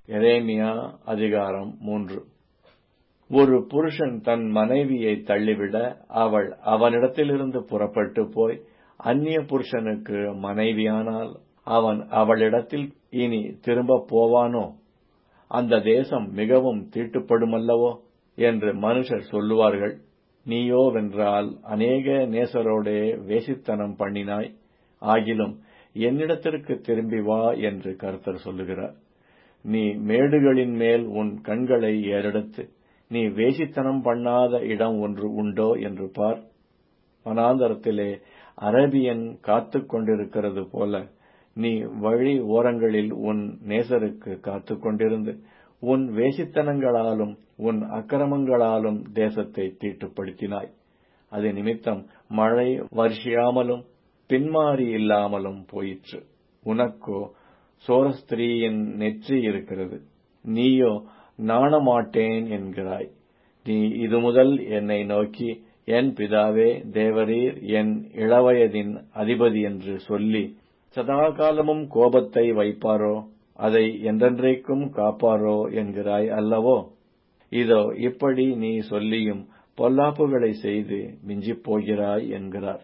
எரேமியா அதிகாரம் மூன்று ஒரு புருஷன் தன் மனைவியை தள்ளிவிட அவள் அவனிடத்திலிருந்து புறப்பட்டு போய் அந்நிய புருஷனுக்கு மனைவியானால் அவன் அவளிடத்தில் இனி திரும்பப் போவானோ அந்த தேசம் மிகவும் தீட்டுப்படுமல்லவோ என்று மனுஷர் சொல்லுவார்கள் நீயோவென்றால் அநேக நேசரோடே வேசித்தனம் பண்ணினாய் ஆகிலும் என்னிடத்திற்கு திரும்பி வா என்று கர்த்தர் சொல்லுகிறார் நீ மேடுகளின் மேல் உன் கண்களை ஏறெடுத்து நீ வேசித்தனம் பண்ணாத இடம் ஒன்று உண்டோ என்று பார் வனாந்தரத்திலே அரபியன் காத்துக் கொண்டிருக்கிறது போல நீ வழி ஓரங்களில் உன் நேசருக்கு காத்துக் கொண்டிருந்து உன் வேசித்தனங்களாலும் உன் அக்கிரமங்களாலும் தேசத்தை தீட்டுப்படுத்தினாய் அது நிமித்தம் மழை வருஷியாமலும் பின்மாறி இல்லாமலும் போயிற்று உனக்கோ சோரஸ்திரீயின் நெற்றி இருக்கிறது நீயோ நாணமாட்டேன் என்கிறாய் நீ இது முதல் என்னை நோக்கி என் பிதாவே தேவரீர் என் இளவயதின் அதிபதி என்று சொல்லி சதாகாலமும் கோபத்தை வைப்பாரோ அதை என்றென்றைக்கும் காப்பாரோ என்கிறாய் அல்லவோ இதோ இப்படி நீ சொல்லியும் பொல்லாப்புகளை செய்து மிஞ்சிப் போகிறாய் என்கிறார்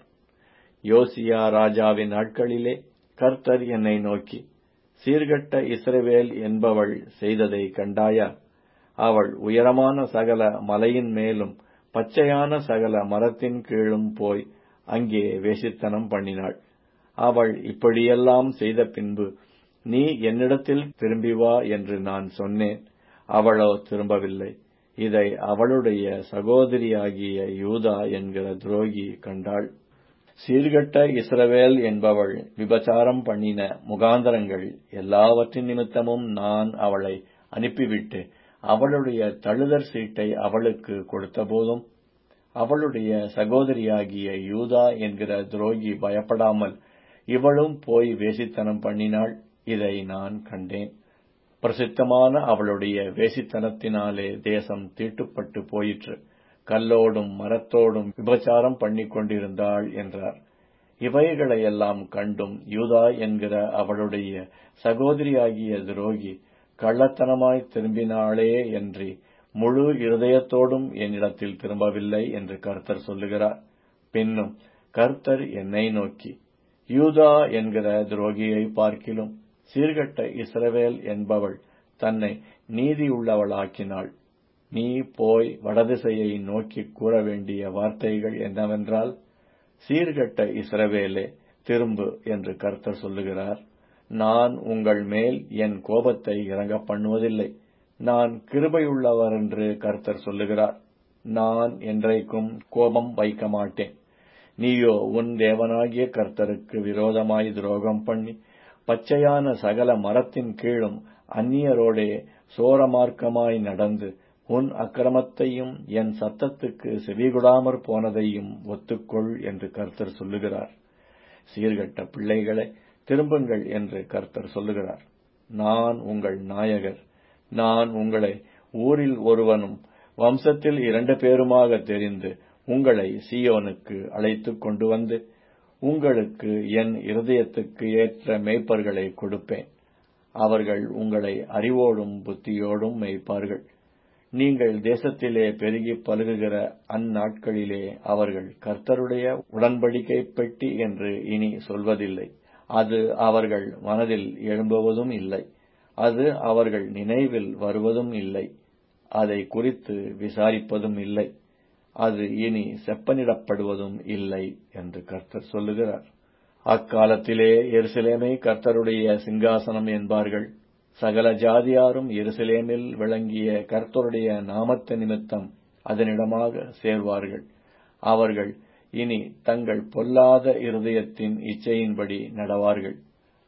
யோசியா ராஜாவின் நாட்களிலே கர்த்தர் என்னை நோக்கி சீர்கட்ட இஸ்ரவேல் என்பவள் செய்ததை கண்டாயா அவள் உயரமான சகல மலையின் மேலும் பச்சையான சகல மரத்தின் கீழும் போய் அங்கே வேசித்தனம் பண்ணினாள் அவள் இப்படியெல்லாம் செய்த பின்பு நீ என்னிடத்தில் திரும்பி வா என்று நான் சொன்னேன் அவளோ திரும்பவில்லை இதை அவளுடைய சகோதரியாகிய யூதா என்கிற துரோகி கண்டாள் சீர்கட்ட இஸ்ரவேல் என்பவள் விபச்சாரம் பண்ணின முகாந்தரங்கள் எல்லாவற்றின் நிமித்தமும் நான் அவளை அனுப்பிவிட்டு அவளுடைய தழுதற் சீட்டை அவளுக்கு கொடுத்தபோதும் அவளுடைய சகோதரியாகிய யூதா என்கிற துரோகி பயப்படாமல் இவளும் போய் வேசித்தனம் பண்ணினாள் இதை நான் கண்டேன் பிரசித்தமான அவளுடைய வேசித்தனத்தினாலே தேசம் தீட்டுப்பட்டு போயிற்று கல்லோடும் மரத்தோடும் விபச்சாரம் பண்ணிக் கொண்டிருந்தாள் என்றார் இவைகளையெல்லாம் கண்டும் யூதா என்கிற அவளுடைய சகோதரியாகிய துரோகி கள்ளத்தனமாய் திரும்பினாளே என்று முழு இருதயத்தோடும் என்னிடத்தில் திரும்பவில்லை என்று கர்த்தர் சொல்லுகிறார் பின்னும் கர்த்தர் என்னை நோக்கி யூதா என்கிற துரோகியை பார்க்கிலும் சீர்கட்ட இஸ்ரவேல் என்பவள் தன்னை நீதியுள்ளவளாக்கினாள் நீ போய் வடதிசையை நோக்கி கூற வேண்டிய வார்த்தைகள் என்னவென்றால் சீர்கட்ட இஸ்ரவேலே திரும்பு என்று கர்த்தர் சொல்லுகிறார் நான் உங்கள் மேல் என் கோபத்தை இறங்க பண்ணுவதில்லை நான் கிருபையுள்ளவர் என்று கர்த்தர் சொல்லுகிறார் நான் என்றைக்கும் கோபம் வைக்க மாட்டேன் நீயோ உன் தேவனாகிய கர்த்தருக்கு விரோதமாய் துரோகம் பண்ணி பச்சையான சகல மரத்தின் கீழும் அந்நியரோடே சோரமார்க்கமாய் நடந்து உன் அக்கிரமத்தையும் என் சத்தத்துக்கு செவிகொடாமற் போனதையும் ஒத்துக்கொள் என்று கர்த்தர் சொல்லுகிறார் சீர்கட்ட பிள்ளைகளை திரும்புங்கள் என்று கர்த்தர் சொல்லுகிறார் நான் உங்கள் நாயகர் நான் உங்களை ஊரில் ஒருவனும் வம்சத்தில் இரண்டு பேருமாக தெரிந்து உங்களை சியோனுக்கு அழைத்துக் கொண்டு வந்து உங்களுக்கு என் இருதயத்துக்கு ஏற்ற மேய்ப்பர்களை கொடுப்பேன் அவர்கள் உங்களை அறிவோடும் புத்தியோடும் மேய்ப்பார்கள் நீங்கள் தேசத்திலே பெருகி பழுகுகிற அந்நாட்களிலே அவர்கள் கர்த்தருடைய உடன்படிக்கை பெட்டி என்று இனி சொல்வதில்லை அது அவர்கள் மனதில் எழும்புவதும் இல்லை அது அவர்கள் நினைவில் வருவதும் இல்லை அதை குறித்து விசாரிப்பதும் இல்லை அது இனி செப்பனிடப்படுவதும் இல்லை என்று கர்த்தர் சொல்லுகிறார் அக்காலத்திலே எருசலேமை கர்த்தருடைய சிங்காசனம் என்பார்கள் சகல ஜாதியாரும் எருசலேமில் விளங்கிய கர்த்தருடைய நாமத்த நிமித்தம் அதனிடமாக சேர்வார்கள் அவர்கள் இனி தங்கள் பொல்லாத இருதயத்தின் இச்சையின்படி நடவார்கள்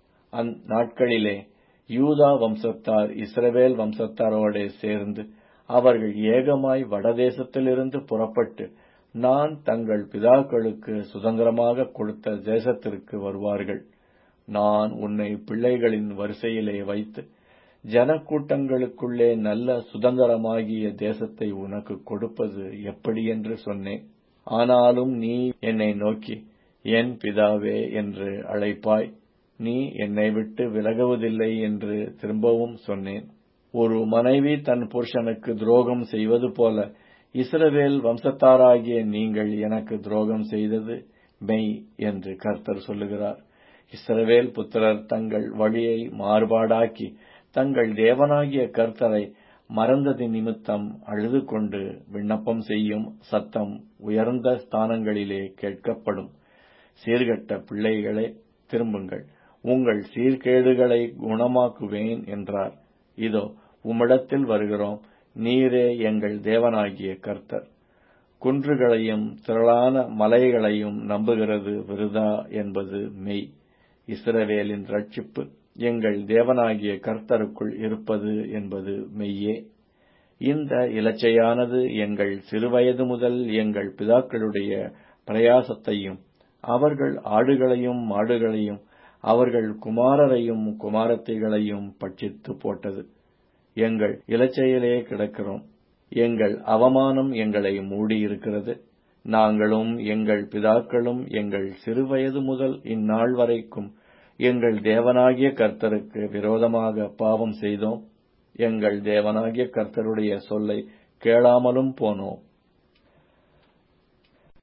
அந்நாட்களிலே யூதா வம்சத்தார் இஸ்ரவேல் வம்சத்தாரோடே சேர்ந்து அவர்கள் ஏகமாய் வடதேசத்திலிருந்து புறப்பட்டு நான் தங்கள் பிதாக்களுக்கு சுதந்திரமாக கொடுத்த தேசத்திற்கு வருவார்கள் நான் உன்னை பிள்ளைகளின் வரிசையிலே வைத்து ஜனக்கூட்டங்களுக்குள்ளே நல்ல சுதந்திரமாகிய தேசத்தை உனக்கு கொடுப்பது எப்படி என்று சொன்னேன் ஆனாலும் நீ என்னை நோக்கி என் பிதாவே என்று அழைப்பாய் நீ என்னை விட்டு விலகுவதில்லை என்று திரும்பவும் சொன்னேன் ஒரு மனைவி தன் புருஷனுக்கு துரோகம் செய்வது போல இஸ்ரவேல் வம்சத்தாராகிய நீங்கள் எனக்கு துரோகம் செய்தது மெய் என்று கர்த்தர் சொல்லுகிறார் இஸ்ரவேல் புத்திரர் தங்கள் வழியை மாறுபாடாக்கி தங்கள் தேவனாகிய கர்த்தரை மறந்தது நிமித்தம் அழுது கொண்டு விண்ணப்பம் செய்யும் சத்தம் உயர்ந்த ஸ்தானங்களிலே கேட்கப்படும் சீர்கட்ட பிள்ளைகளே திரும்புங்கள் உங்கள் சீர்கேடுகளை குணமாக்குவேன் என்றார் இதோ உம்மிடத்தில் வருகிறோம் நீரே எங்கள் தேவனாகிய கர்த்தர் குன்றுகளையும் திரளான மலைகளையும் நம்புகிறது விருதா என்பது மெய் இஸ்ரவேலின் ரட்சிப்பு எங்கள் தேவனாகிய கர்த்தருக்குள் இருப்பது என்பது மெய்யே இந்த இலச்சையானது எங்கள் சிறுவயது முதல் எங்கள் பிதாக்களுடைய பிரயாசத்தையும் அவர்கள் ஆடுகளையும் மாடுகளையும் அவர்கள் குமாரரையும் குமாரத்திகளையும் பட்சித்து போட்டது எங்கள் இலச்சையிலே கிடக்கிறோம் எங்கள் அவமானம் எங்களை மூடியிருக்கிறது நாங்களும் எங்கள் பிதாக்களும் எங்கள் சிறுவயது முதல் இந்நாள் வரைக்கும் எங்கள் தேவனாகிய கர்த்தருக்கு விரோதமாக பாவம் செய்தோம் எங்கள் தேவனாகிய கர்த்தருடைய சொல்லை கேளாமலும் போனோம்